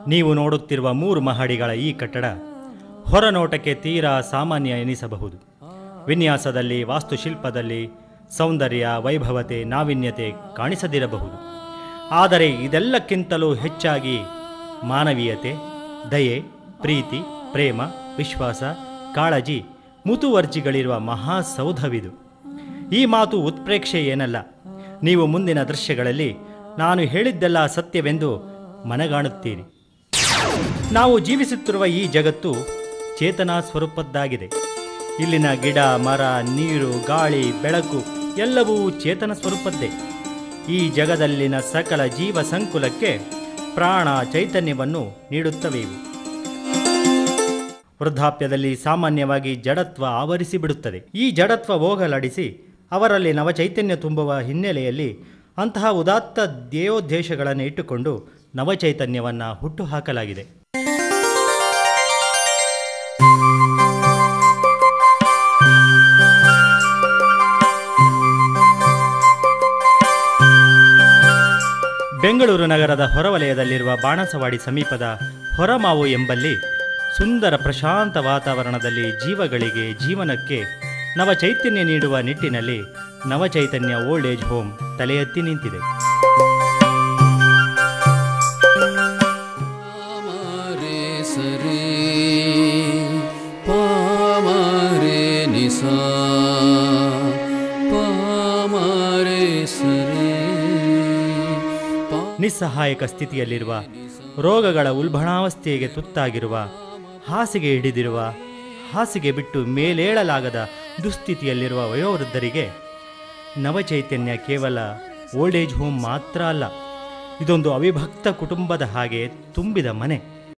ನೀವು ನೋಡುತ್ತಿರುವ ಮೂರು ಮಹಡಿಗಳ ಈ ಕಟ್ಟಡ ಹೊರನೋಟಕ್ಕೆ ತೀರಾ ಸಾಮಾನ್ಯ ಎನಿಸಬಹುದು ವಿನ್ಯಾಸದಲ್ಲಿ ವಾಸ್ತುಶಿಲ್ಪದಲ್ಲಿ ಸೌಂದರ್ಯ ವೈಭವತೆ ನಾವೀನ್ಯತೆ ಕಾಣಿಸದಿರಬಹುದು ಆದರೆ ಇದೆಲ್ಲಕ್ಕಿಂತಲೂ ಹೆಚ್ಚಾಗಿ ಮಾನವೀಯತೆ ದಯೆ ಪ್ರೀತಿ ಪ್ರೇಮ ವಿಶ್ವಾಸ ಕಾಳಜಿ ಮುತುವರ್ಜಿಗಳಿರುವ ಮಹಾಸೌಧವಿದು ಈ ಮಾತು ಉತ್ಪ್ರೇಕ್ಷೆ ಏನಲ್ಲ ನೀವು ಮುಂದಿನ ದೃಶ್ಯಗಳಲ್ಲಿ ನಾನು ಹೇಳಿದ್ದೆಲ್ಲ ಸತ್ಯವೆಂದು ಮನಗಾಣುತ್ತೀರಿ ನಾವು ಜೀವಿಸುತ್ತಿರುವ ಈ ಜಗತ್ತು ಚೇತನ ಸ್ವರೂಪದ್ದಾಗಿದೆ ಇಲ್ಲಿನ ಗಿಡ ಮರ ನೀರು ಗಾಳಿ ಬೆಳಕು ಎಲ್ಲವೂ ಚೇತನ ಸ್ವರೂಪದ್ದೇ ಈ ಜಗದಲ್ಲಿನ ಸಕಲ ಜೀವ ಸಂಕುಲಕ್ಕೆ ಪ್ರಾಣ ಚೈತನ್ಯವನ್ನು ನೀಡುತ್ತವೆ ಇವು ವೃದ್ಧಾಪ್ಯದಲ್ಲಿ ಸಾಮಾನ್ಯವಾಗಿ ಜಡತ್ವ ಆವರಿಸಿ ಬಿಡುತ್ತದೆ ಈ ಜಡತ್ವ ಹೋಗಲಾಡಿಸಿ ಅವರಲ್ಲಿ ನವಚೈತನ್ಯ ತುಂಬುವ ಹಿನ್ನೆಲೆಯಲ್ಲಿ ಅಂತಹ ಉದಾತ್ತ ಧ್ಯೇಯೋದ್ದೇಶಗಳನ್ನು ಇಟ್ಟುಕೊಂಡು ನವಚೈತನ್ಯವನ್ನು ಹುಟ್ಟುಹಾಕಲಾಗಿದೆ ಬೆಂಗಳೂರು ನಗರದ ಹೊರವಲಯದಲ್ಲಿರುವ ಬಾಣಸವಾಡಿ ಸಮೀಪದ ಹೊರಮಾವು ಎಂಬಲ್ಲಿ ಸುಂದರ ಪ್ರಶಾಂತ ವಾತಾವರಣದಲ್ಲಿ ಜೀವಗಳಿಗೆ ಜೀವನಕ್ಕೆ ನವಚೈತನ್ಯ ನೀಡುವ ನಿಟ್ಟಿನಲ್ಲಿ ನವಚೈತನ್ಯ ಓಲ್ಡ್ ಏಜ್ ಹೋಮ್ ತಲೆ ಎತ್ತಿ ನಿಂತಿದೆ ಪಾಮರೆ ಸರೆ ಪಾಮರೆ ನಿಸಾ ಪಾಮರೆ ಸರೆ ಪಾ ನಿಸ್ಸಹಾಯಕ ಸ್ಥಿತಿಯಲ್ಲಿರುವ ರೋಗಗಳ ಉಲ್ಬಣಾವಸ್ಥೆಗೆ ತುತ್ತಾಗಿರುವ ಹಾಸಿಗೆ ಹಿಡಿದಿರುವ ಹಾಸಿಗೆ ಬಿಟ್ಟು ಮೇಲೇಳಲಾಗದ ದುಸ್ಥಿತಿಯಲ್ಲಿರುವ ವಯೋವೃದ್ಧರಿಗೆ ನವಚೈತನ್ಯ ಕೇವಲ ಓಲ್ಡ್ ಏಜ್ ಹೋಮ್ ಮಾತ್ರ ಅಲ್ಲ ಇದೊಂದು ಅವಿಭಕ್ತ ಕುಟುಂಬದ ಹಾಗೆ ತುಂಬಿದ ಮನೆ